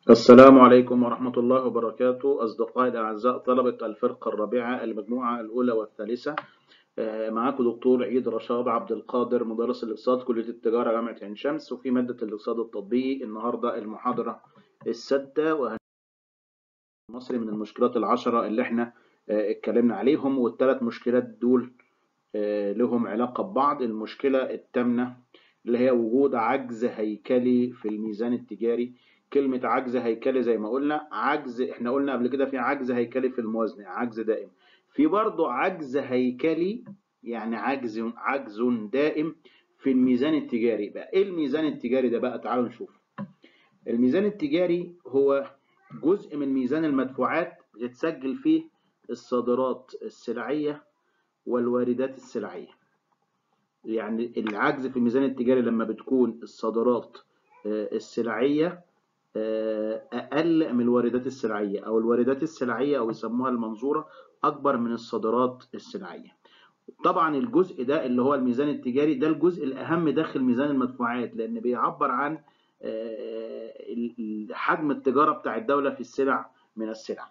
السلام عليكم ورحمة الله وبركاته أصدقائي الأعزاء طلبة الفرقة الرابعة المجموعة الأولى والثالثة آه، معاكم دكتور عيد رشاد عبد القادر مدرس الاقتصاد كلية التجارة جامعة عين شمس وفي مادة الاقتصاد التطبيقي النهاردة المحاضرة السادسة وهن مصري من المشكلات العشرة اللي احنا آه، اتكلمنا عليهم والثلاث مشكلات دول آه، لهم علاقة ببعض المشكلة الثامنة اللي هي وجود عجز هيكلي في الميزان التجاري كلمة عجز هيكلي زي ما قلنا عجز احنا قلنا قبل كده في عجز هيكلي في الموازنة عجز دائم في برضه عجز هيكلي يعني عجز عجز دائم في الميزان التجاري بقى ايه الميزان التجاري ده بقى تعالوا نشوف الميزان التجاري هو جزء من ميزان المدفوعات بتتسجل فيه الصادرات السلعية والواردات السلعية يعني العجز في الميزان التجاري لما بتكون الصادرات آه، السلعية آه، أقل من الواردات السلعية أو الواردات السلعية أو يسموها المنظورة أكبر من الصادرات السلعية طبعا الجزء ده اللي هو الميزان التجاري ده الجزء الأهم داخل ميزان المدفوعات لأن بيعبر عن آه، ال- حجم التجارة بتاع الدولة في السلع من السلع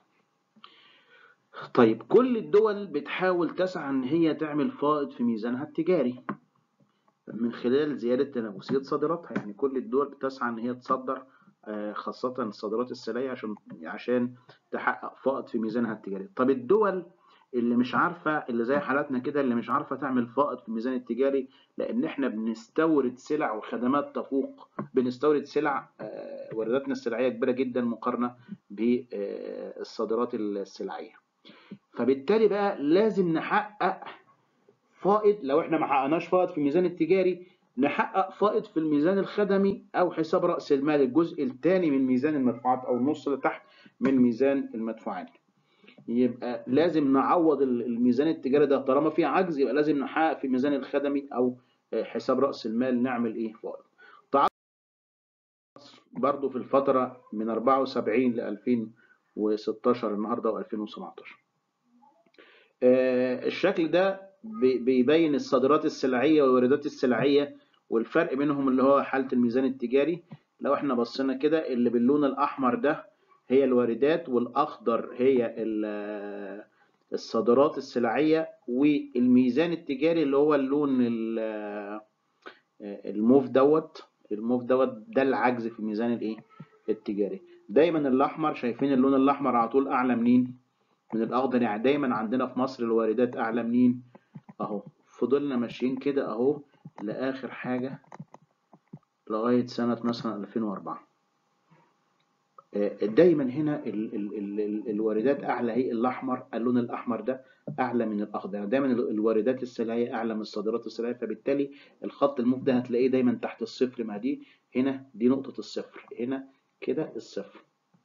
طيب كل الدول بتحاول تسعى إن هي تعمل فائض في ميزانها التجاري من خلال زيادة تنافسية صادراتها يعني كل الدول بتسعى إن هي تصدر آه، خاصة الصادرات السلعية عشان عشان تحقق فائض في ميزانها التجاري طب الدول اللي مش عارفة اللي زي حالاتنا كده اللي مش عارفة تعمل فائض في الميزان التجاري لأن إحنا بنستورد سلع وخدمات تفوق بنستورد سلع آه، وارداتنا السلعية كبيرة جدا مقارنة بالصادرات السلعية فبالتالي بقى لازم نحقق فائض لو احنا ما حققناش فائض في الميزان التجاري نحقق فائض في الميزان الخدمي او حساب راس المال الجزء الثاني من ميزان المدفوعات او النص اللي تحت من ميزان المدفوعات يبقى لازم نعوض ال- الميزان التجاري ده طالما في عجز يبقى لازم نحقق في الميزان الخدمي او آه، حساب راس المال نعمل ايه فائض تعال برضو في الفتره من 74 ل 2016 النهارده و2017 آه، الشكل ده بي- بيبين الصادرات السلعية والواردات السلعية والفرق بينهم اللي هو حالة الميزان التجاري لو احنا بصينا كده اللي باللون الأحمر ده هي الواردات والأخضر هي ال- الصادرات السلعية والميزان التجاري اللي هو اللون ال- الموف دوت الموف دوت ده العجز في الميزان الايه التجاري دايما الأحمر شايفين اللون الأحمر على طول أعلى منين من الأخضر يعني دايما عندنا في مصر الواردات أعلى منين اهو فضلنا ماشيين كده اهو لاخر حاجه لغايه سنه مثلا 2004 آه، دايما هنا ال ال ال ال الواردات اعلى هي الاحمر اللون الاحمر ده اعلى من الاخضر يعني دايما ال- الواردات السلعيه اعلى من الصادرات السلعيه فبالتالي الخط الموف ده هتلاقيه دايما تحت الصفر ما دي هنا دي نقطه الصفر هنا كده الصفر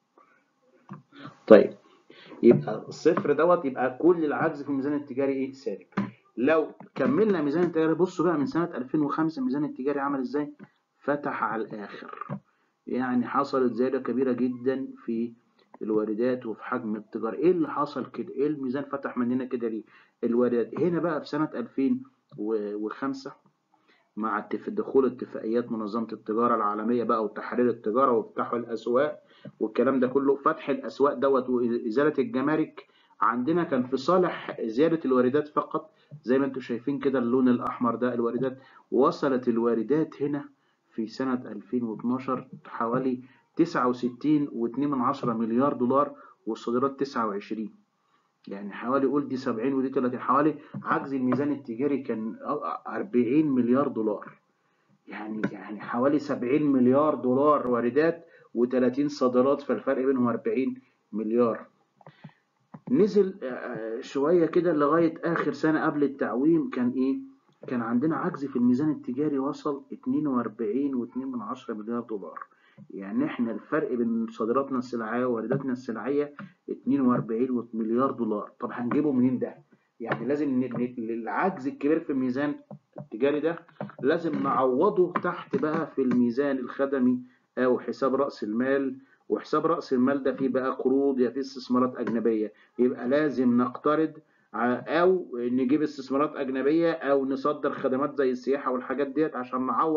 طيب يبقى الصفر دوت يبقى كل العجز في الميزان التجاري ايه سالب لو كملنا ميزان التجاري بصوا بقى من سنة 2005 الميزان التجاري عمل ازاي فتح على الآخر يعني حصلت زيادة كبيرة جدا في الواردات وفي حجم التجارة ايه اللي حصل كده ايه الميزان فتح مننا كده ليه الواردات هنا بقى في سنة 2005 مع اتف- دخول اتفاقيات منظمة التجارة العالمية بقى وتحرير التجارة وفتح الأسواق والكلام ده كله فتح الأسواق دوت وإزالة الجمارك عندنا كان في صالح زيادة الواردات فقط زي ما انتم شايفين كده اللون الأحمر ده الواردات وصلت الواردات هنا في سنة 2012 حوالي 69.2 مليار دولار والصادرات 29 يعني حوالي قول دي 70 ودي 30 حوالي عجز الميزان التجاري كان 40 مليار دولار يعني يعني حوالي 70 مليار دولار واردات و30 صادرات فالفرق بينهم 40 مليار نزل آه، شوية كده لغاية آخر سنة قبل التعويم كان إيه؟ كان عندنا عجز في الميزان التجاري وصل 42.2 مليار دولار يعني إحنا الفرق بين صادراتنا السلعية ووارداتنا السلعية 42 مليار دولار طب هنجيبه منين ده؟ يعني لازم ن- ن- العجز الكبير في الميزان التجاري ده لازم نعوضه تحت بقى في الميزان الخدمي أو حساب رأس المال وحساب رأس المال ده فيه بقى قروض يا فيه استثمارات أجنبية يبقى لازم نقترض ع- أو نجيب استثمارات أجنبية أو نصدر خدمات زي السياحة والحاجات ديت عشان نعوض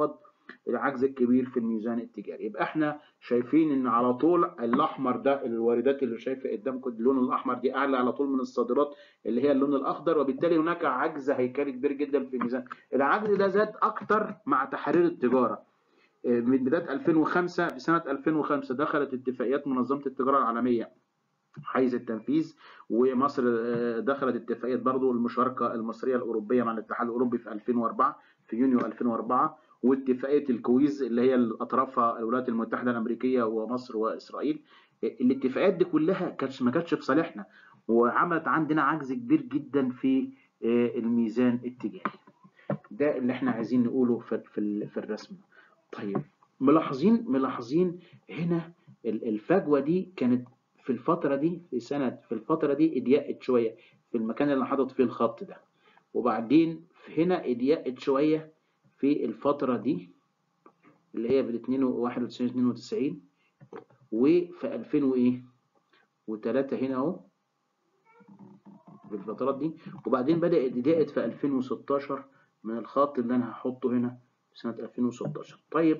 العجز الكبير في الميزان التجاري يبقى احنا شايفين ان على طول الاحمر ده الواردات اللي شايفه قدامكم اللون الاحمر دي اعلى على طول من الصادرات اللي هي اللون الاخضر وبالتالي هناك عجز هيكلي كبير جدا في الميزان العجز ده زاد اكتر مع تحرير التجاره من بدايه 2005 في سنه 2005 دخلت اتفاقيات منظمه التجاره العالميه حيز التنفيذ ومصر دخلت اتفاقيه برضو المشاركه المصريه الاوروبيه مع الاتحاد الاوروبي في 2004 في يونيو 2004 واتفاقيه الكويز اللي هي اطرافها الولايات المتحده الامريكيه ومصر واسرائيل الاتفاقيات دي كلها كانت ما كانتش في صالحنا وعملت عندنا عجز كبير جدا في الميزان التجاري ده اللي احنا عايزين نقوله في في الرسم طيب ملاحظين ملاحظين هنا الفجوه دي كانت في الفتره دي في سنه في الفتره دي اضيقت شويه في المكان اللي حاطط فيه الخط ده وبعدين هنا اضيقت شويه في الفتره دي اللي هي في 91 92 وفي 2000 وايه و3 هنا اهو في الفترات دي وبعدين بدات ضيقت في 2016 من الخط اللي انا هحطه هنا في سنه 2016 طيب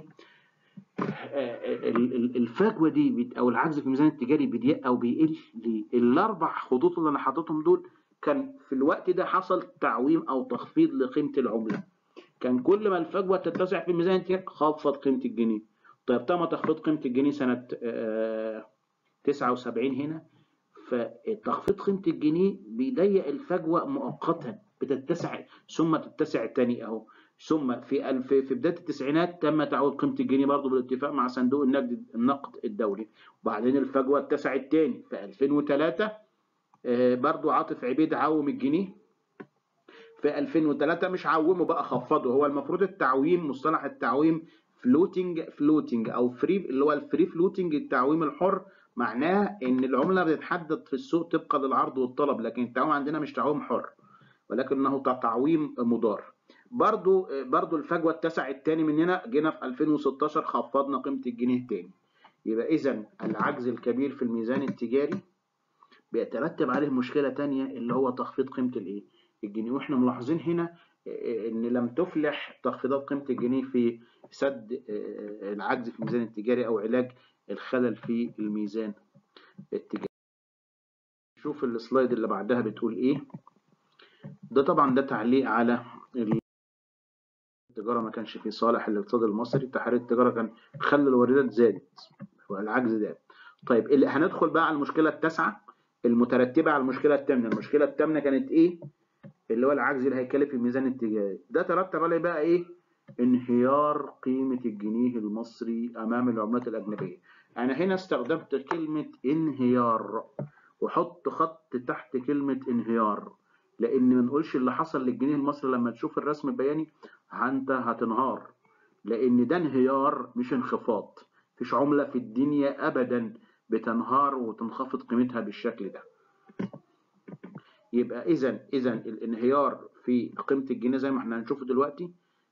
الفجوه دي او العجز في الميزان التجاري بيضيق او بيقل ليه؟ الاربع خطوط اللي انا حاططهم دول كان في الوقت ده حصل تعويم او تخفيض لقيمه العمله كان كل ما الفجوه تتسع في الميزان التجاري خفض قيمه الجنيه طيب تم تخفيض قيمه الجنيه سنه 79 هنا فتخفيض قيمه الجنيه بيضيق الفجوه مؤقتا بتتسع ثم تتسع تاني اهو ثم في الف في بدايه التسعينات تم تعويض قيمه الجنيه برضه بالاتفاق مع صندوق النقد النقد الدولي وبعدين الفجوه اتسعت تاني في 2003 برضه عاطف عبيد عوم الجنيه في 2003 مش عومه بقى خفضه هو المفروض التعويم مصطلح التعويم فلوتنج فلوتنج او فري اللي هو الفري فلوتنج التعويم الحر معناه ان العمله بتتحدد في السوق طبقا للعرض والطلب لكن التعويم عندنا مش تعويم حر ولكنه تعويم مضار برضو برضو الفجوه اتسعت تاني مننا جينا في 2016 خفضنا قيمه الجنيه تاني يبقى اذا العجز الكبير في الميزان التجاري بيترتب عليه مشكله تانية اللي هو تخفيض قيمه الايه الجنيه واحنا ملاحظين هنا ان لم تفلح تخفيضات قيمه الجنيه في سد العجز في الميزان التجاري او علاج الخلل في الميزان التجاري شوف السلايد اللي بعدها بتقول ايه ده طبعا ده تعليق على التجارة ما كانش في صالح الاقتصاد المصري تحرير التجارة كان خلى الواردات زادت والعجز زاد طيب اللي هندخل بقى على المشكلة التاسعة المترتبة على المشكلة الثامنة المشكلة الثامنة كانت ايه اللي هو العجز الهيكلي في الميزان التجاري ده ترتب عليه بقى ايه انهيار قيمة الجنيه المصري امام العملات الاجنبية انا هنا استخدمت كلمة انهيار وحط خط تحت كلمة انهيار لان ما نقولش اللي حصل للجنيه المصري لما تشوف الرسم البياني انت هتنهار لان ده انهيار مش انخفاض مفيش عمله في الدنيا ابدا بتنهار وتنخفض قيمتها بالشكل ده يبقى اذا اذا الانهيار في قيمه الجنيه زي ما احنا هنشوفه دلوقتي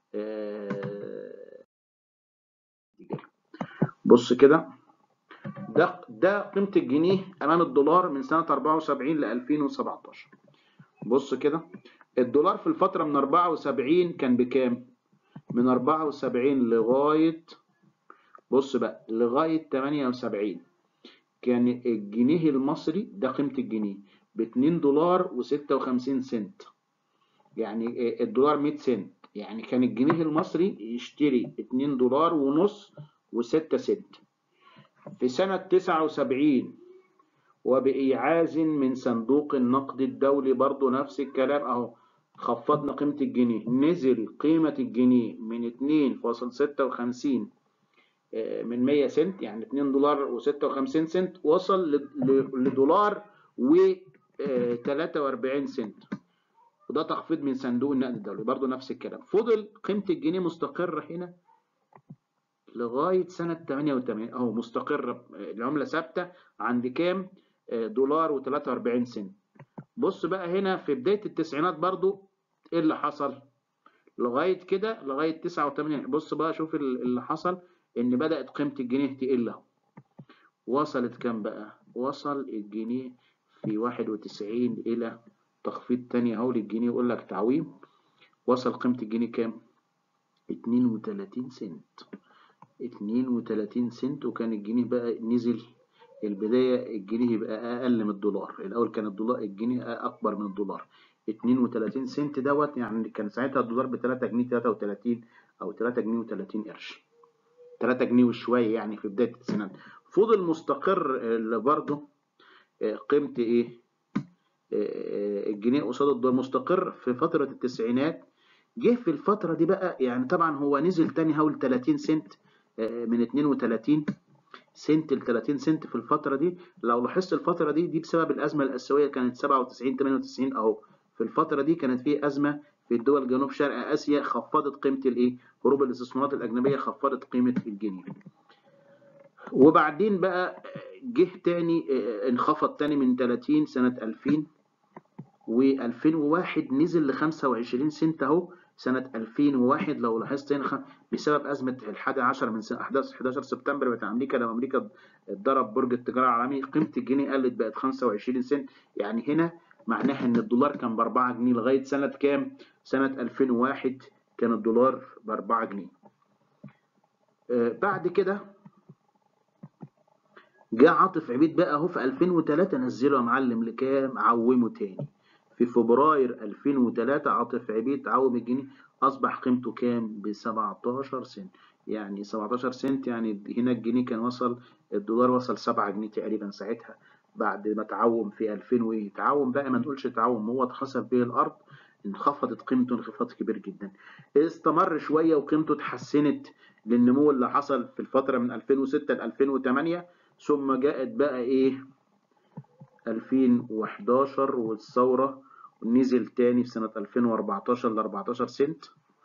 بص كده ده ده قيمه الجنيه امام الدولار من سنه 74 ل 2017 بص كده الدولار في الفترة من 74 كان بكام؟ من 74 لغاية بص بقى لغاية 78 كان الجنيه المصري ده قيمة الجنيه ب 2 دولار و56 سنت يعني الدولار 100 سنت يعني كان الجنيه المصري يشتري 2 دولار ونص و6 سنت في سنة 79 وبإيعاز من صندوق النقد الدولي برضو نفس الكلام أهو خفضنا قيمة الجنيه نزل قيمة الجنيه من 2.56 من 100 سنت يعني 2 دولار و56 سنت وصل لدولار و 43 سنت وده تخفيض من صندوق النقد الدولي برضو نفس الكلام فضل قيمة الجنيه مستقرة هنا لغاية سنة 88 أهو مستقرة العملة ثابتة عند كام؟ دولار و43 سنت بص بقى هنا في بداية التسعينات برضو ايه اللي حصل لغاية كده لغاية 89 بص بقى شوف اللي حصل ان بدأت قيمة الجنيه تقل اهو وصلت كام بقى وصل الجنيه في 91 الى تخفيض تاني اهو للجنيه يقول لك تعويم وصل قيمة الجنيه كام 32 سنت 32 سنت وكان الجنيه بقى نزل البداية الجنيه يبقى أقل من الدولار الأول كان الدولار الجنيه أكبر من الدولار 32 سنت دوت يعني كان ساعتها الدولار ب 3 جنيه 33 أو 3 جنيه و30 قرش 3 جنيه وشوية يعني في بداية التسعينات فضل مستقر برضه قيمة إيه الجنيه قصاد الدولار مستقر في فترة التسعينات جه في الفترة دي بقى يعني طبعا هو نزل تاني حول 30 سنت من 32 سنت ل 30 سنت في الفترة دي لو لاحظت الفترة دي دي بسبب الأزمة الآسيوية كانت 97 98 أهو في الفترة دي كانت في أزمة في الدول جنوب شرق آسيا خفضت قيمة الإيه؟ هروب الاستثمارات الأجنبية خفضت قيمة الجنيه. وبعدين بقى جه تاني انخفض تاني من 30 سنة 2000 و2001 نزل ل 25 سنت أهو سنة 2001 لو لاحظت هنا بسبب أزمة الحادي عشر من سنة 11 سبتمبر بتاع أمريكا لما أمريكا اتضرب برج التجارة العالمي قيمة الجنيه قلت بقت 25 سنت يعني هنا معناها إن الدولار كان ب 4 جنيه لغاية سنة كام؟ سنة 2001 كان الدولار ب 4 جنيه. آه بعد كده جه عاطف عبيد بقى أهو في 2003 نزله يا معلم لكام؟ عومه تاني. في فبراير 2003 عاطف عبيد عوم الجنيه أصبح قيمته كام؟ ب 17 سنت يعني 17 سنت يعني هنا الجنيه كان وصل الدولار وصل 7 جنيه تقريبا ساعتها بعد ما تعوم في 2000 وايه تعوم بقى ما نقولش تعوم هو اتخسف به الأرض انخفضت قيمته انخفاض كبير جدا استمر شوية وقيمته اتحسنت للنمو اللي حصل في الفترة من 2006 ل 2008 ثم جاءت بقى ايه 2011 والثورة ونزل تاني في سنة 2014 ل 14 سنت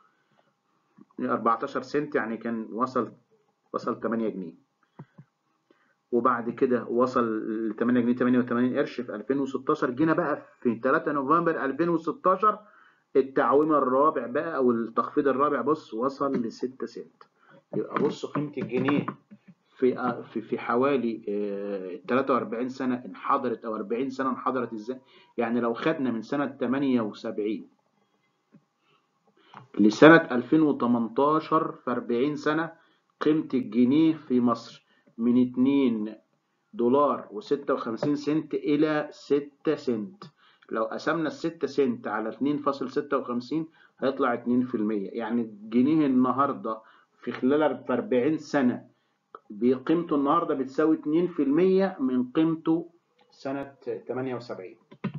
14 سنت يعني كان وصل وصل 8 جنيه وبعد كده وصل ل 8 جنيه 88 قرش في 2016 جينا بقى في 3 نوفمبر 2016 التعويم الرابع بقى او التخفيض الرابع بص وصل ل 6 سنت يبقى بص قيمة الجنيه في في في حوالي 43 سنة انحدرت أو 40 سنة انحدرت إزاي؟ يعني لو خدنا من سنة 78 لسنة 2018 في 40 سنة قيمة الجنيه في مصر من 2 دولار و56 سنت إلى 6 سنت لو قسمنا ال 6 سنت على 2.56 هيطلع 2% يعني الجنيه النهارده في خلال 40 سنة بقيمته النهارده بتساوي 2% من قيمته سنة 78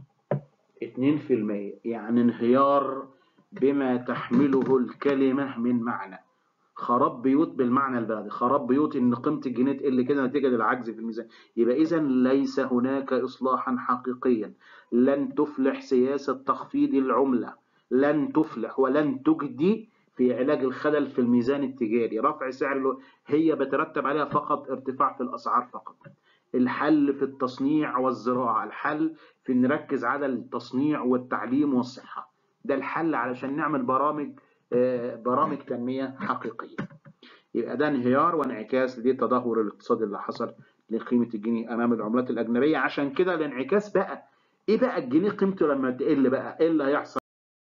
2% يعني انهيار بما تحمله الكلمة من معنى خراب بيوت بالمعنى البلدي خراب بيوت ان قيمة الجنيه تقل كده نتيجة للعجز في الميزان يبقى اذا ليس هناك اصلاحا حقيقيا لن تفلح سياسة تخفيض العملة لن تفلح ولن تجدي في علاج الخلل في الميزان التجاري رفع سعر هي بترتب عليها فقط ارتفاع في الأسعار فقط الحل في التصنيع والزراعة الحل في نركز على التصنيع والتعليم والصحة ده الحل علشان نعمل برامج برامج تنمية حقيقية يبقى ده انهيار وانعكاس للتدهور الاقتصادي اللي حصل لقيمة الجنيه أمام العملات الأجنبية عشان كده الانعكاس بقى إيه بقى الجنيه قيمته لما تقل بقى إيه اللي هيحصل؟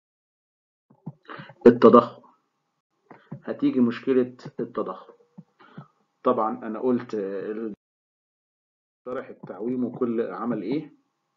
التضخم هتيجي مشكلة التضخم طبعا أنا قلت طرح التعويم وكل عمل إيه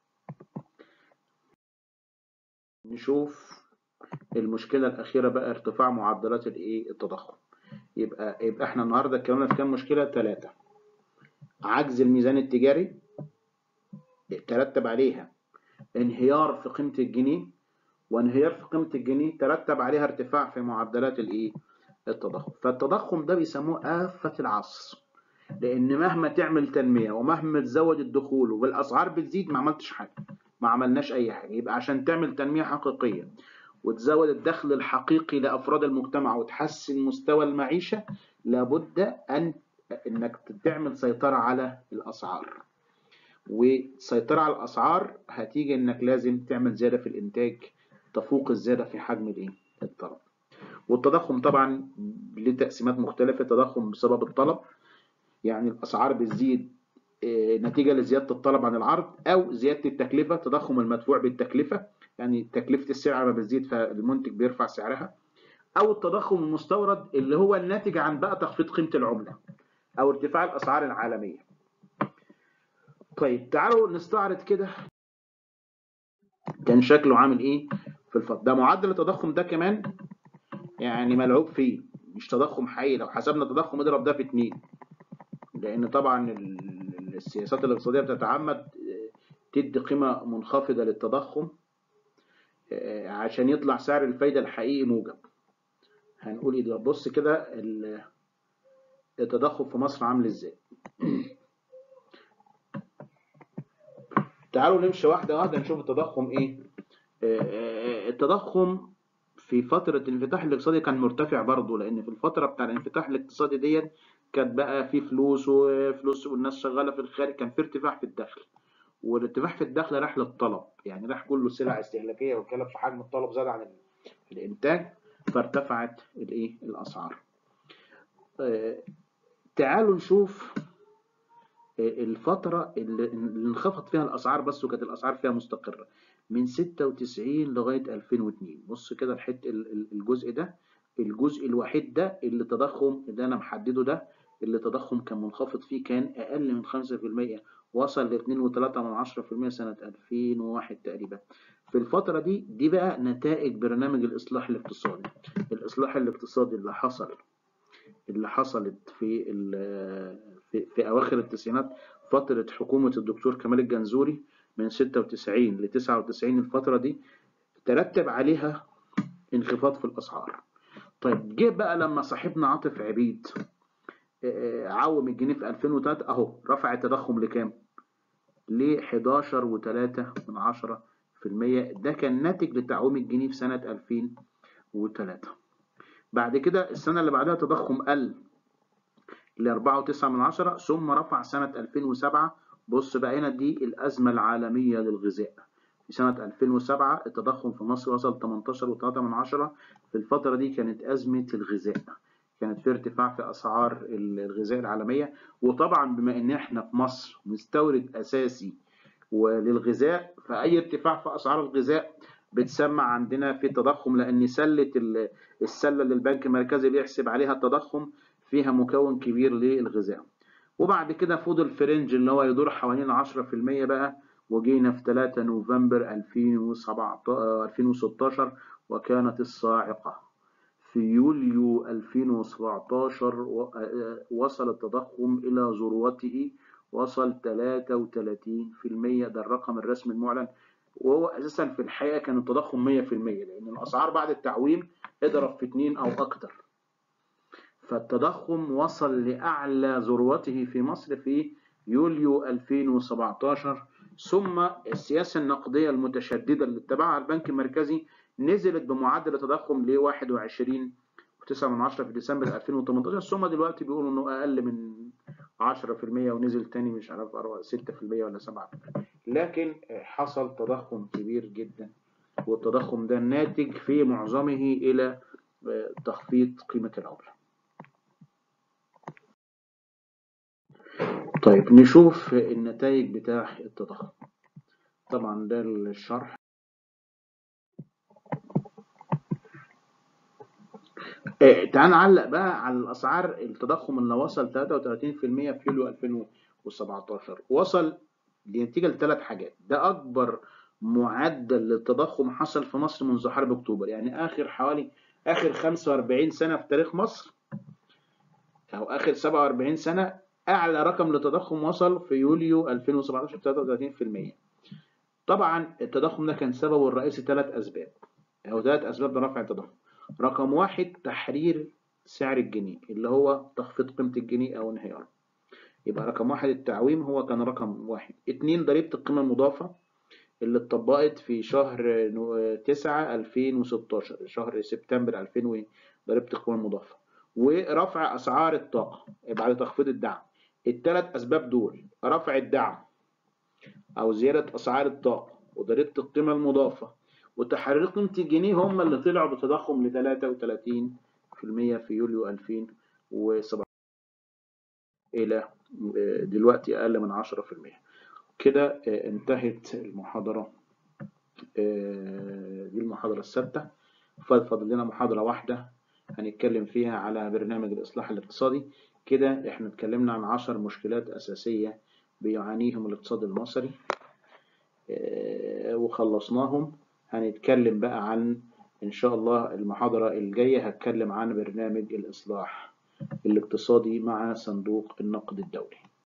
نشوف المشكلة الأخيرة بقى ارتفاع معدلات الإيه التضخم يبقى يبقى إحنا النهاردة اتكلمنا في كام مشكلة؟ ثلاثة عجز الميزان التجاري ترتب عليها انهيار في قيمة الجنيه وانهيار في قيمة الجنيه ترتب عليها ارتفاع في معدلات الإيه؟ التضخم فالتضخم ده بيسموه آفة العصر لأن مهما تعمل تنمية ومهما تزود الدخول والأسعار بتزيد ما عملتش حاجة ما عملناش أي حاجة يبقى عشان تعمل تنمية حقيقية وتزود الدخل الحقيقي لأفراد المجتمع وتحسن مستوى المعيشة لابد أن إنك تعمل سيطرة على الأسعار والسيطرة على الأسعار هتيجي إنك لازم تعمل زيادة في الإنتاج تفوق الزيادة في حجم الإيه؟ الطلب والتضخم طبعا له تقسيمات مختلفة تضخم بسبب الطلب يعني الأسعار بتزيد نتيجة لزيادة الطلب عن العرض أو زيادة التكلفة تضخم المدفوع بالتكلفة يعني تكلفة السلعة لما بتزيد فالمنتج بيرفع سعرها او التضخم المستورد اللي هو الناتج عن بقى تخفيض قيمه العمله او ارتفاع الاسعار العالميه طيب تعالوا نستعرض كده كان شكله عامل ايه في الفتره ده معدل التضخم ده كمان يعني ملعوب فيه مش تضخم حقيقي لو حسبنا التضخم اضرب ده في اتنين لان طبعا السياسات الاقتصاديه بتتعمد تدي قيمه منخفضه للتضخم عشان يطلع سعر الفايده الحقيقي موجب هنقول ايه ده بص كده التضخم في مصر عامل ازاي تعالوا نمشي واحده واحده نشوف التضخم ايه التضخم في فترة الانفتاح الاقتصادي كان مرتفع برضه لأن في الفترة بتاع الانفتاح الاقتصادي ديت كانت بقى في فلوس وفلوس والناس شغالة في الخارج كان في ارتفاع في الدخل والارتفاع في الدخل راح للطلب يعني راح كله سلع استهلاكية وكلب في حجم الطلب زاد عن الإنتاج فارتفعت الإيه الأسعار. آه تعالوا نشوف الفترة اللي انخفض فيها الأسعار بس وكانت الأسعار فيها مستقرة من 96 لغاية 2002 بص كده الحته الجزء ده الجزء الوحيد ده اللي تضخم اللي أنا محدده ده اللي تضخم كان منخفض فيه كان أقل من 5% وصل ل 2.3% سنة 2001 تقريبا في الفترة دي دي بقى نتائج برنامج الإصلاح الاقتصادي الإصلاح الاقتصادي اللي حصل اللي حصلت في في, في أواخر التسعينات فترة حكومة الدكتور كمال الجنزوري من 96 ل 99 الفترة دي ترتب عليها انخفاض في الأسعار طيب جه بقى لما صاحبنا عاطف عبيد عوم الجنيه في 2003 اهو رفع التضخم لكام؟ ل 11.3 من 10% ده كان ناتج لتعويم الجنيه في سنة 2003 بعد كده السنة اللي بعدها التضخم قل ل 4.9 من 10 ثم رفع سنة 2007 بص بقى هنا دي الأزمة العالمية للغذاء في سنة 2007 التضخم في مصر وصل 18.3 من 10 في الفترة دي كانت أزمة الغذاء كانت في ارتفاع في أسعار الغذاء العالمية وطبعا بما إن إحنا في مصر مستورد أساسي وللغذاء فأي ارتفاع في أسعار الغذاء بتسمع عندنا في التضخم لأن سلة السلة اللي البنك المركزي بيحسب عليها التضخم فيها مكون كبير للغذاء وبعد كده فضل فرنج اللي هو يدور حوالين 10% بقى وجينا في 3 نوفمبر 2017 2016 وكانت الصاعقة في يوليو 2017 وصل التضخم إلى ذروته وصل 33% ده الرقم الرسمي المعلن وهو أساسا في الحقيقة كان التضخم 100% لأن الأسعار بعد التعويم اضرب في 2 أو أكتر فالتضخم وصل لأعلى ذروته في مصر في يوليو 2017 ثم السياسة النقدية المتشددة اللي اتبعها البنك المركزي نزلت بمعدل التضخم ل 21 9 من 10 في ديسمبر 2018 ثم دلوقتي بيقولوا انه اقل من 10% ونزل تاني مش عارف 6% ولا 7% لكن حصل تضخم كبير جدا والتضخم ده ناتج في معظمه الى تخفيض قيمة العملة طيب نشوف النتائج بتاع التضخم طبعا ده الشرح إيه تعال نعلق بقى على الاسعار التضخم اللي وصل 33% في يوليو 2017 وصل لنتيجه لثلاث حاجات ده اكبر معدل للتضخم حصل في مصر منذ حرب اكتوبر يعني اخر حوالي اخر 45 سنه في تاريخ مصر او اخر 47 سنه اعلى رقم للتضخم وصل في يوليو 2017 33% طبعا التضخم ده كان سببه الرئيسي ثلاث اسباب او ثلاث اسباب لرفع التضخم رقم واحد تحرير سعر الجنيه اللي هو تخفيض قيمة الجنيه أو انهياره يبقى رقم واحد التعويم هو كان رقم واحد اتنين ضريبة القيمة المضافة اللي اتطبقت في شهر تسعة ألفين وستاشر شهر سبتمبر ألفين ضريبة القيمة المضافة ورفع أسعار الطاقة بعد تخفيض الدعم التلات أسباب دول رفع الدعم أو زيادة أسعار الطاقة وضريبة القيمة المضافة وتحرير قيمة الجنيه هم اللي طلعوا بتضخم ل 33% في يوليو 2017 إلى دلوقتي أقل من 10% كده انتهت المحاضرة دي المحاضرة السادسة فاضل لنا محاضرة واحدة هنتكلم فيها على برنامج الإصلاح الاقتصادي كده احنا اتكلمنا عن عشر مشكلات أساسية بيعانيهم الاقتصاد المصري آه، وخلصناهم هنتكلم بقى عن إن شاء الله المحاضرة الجاية هتكلم عن برنامج الإصلاح الاقتصادي مع صندوق النقد الدولي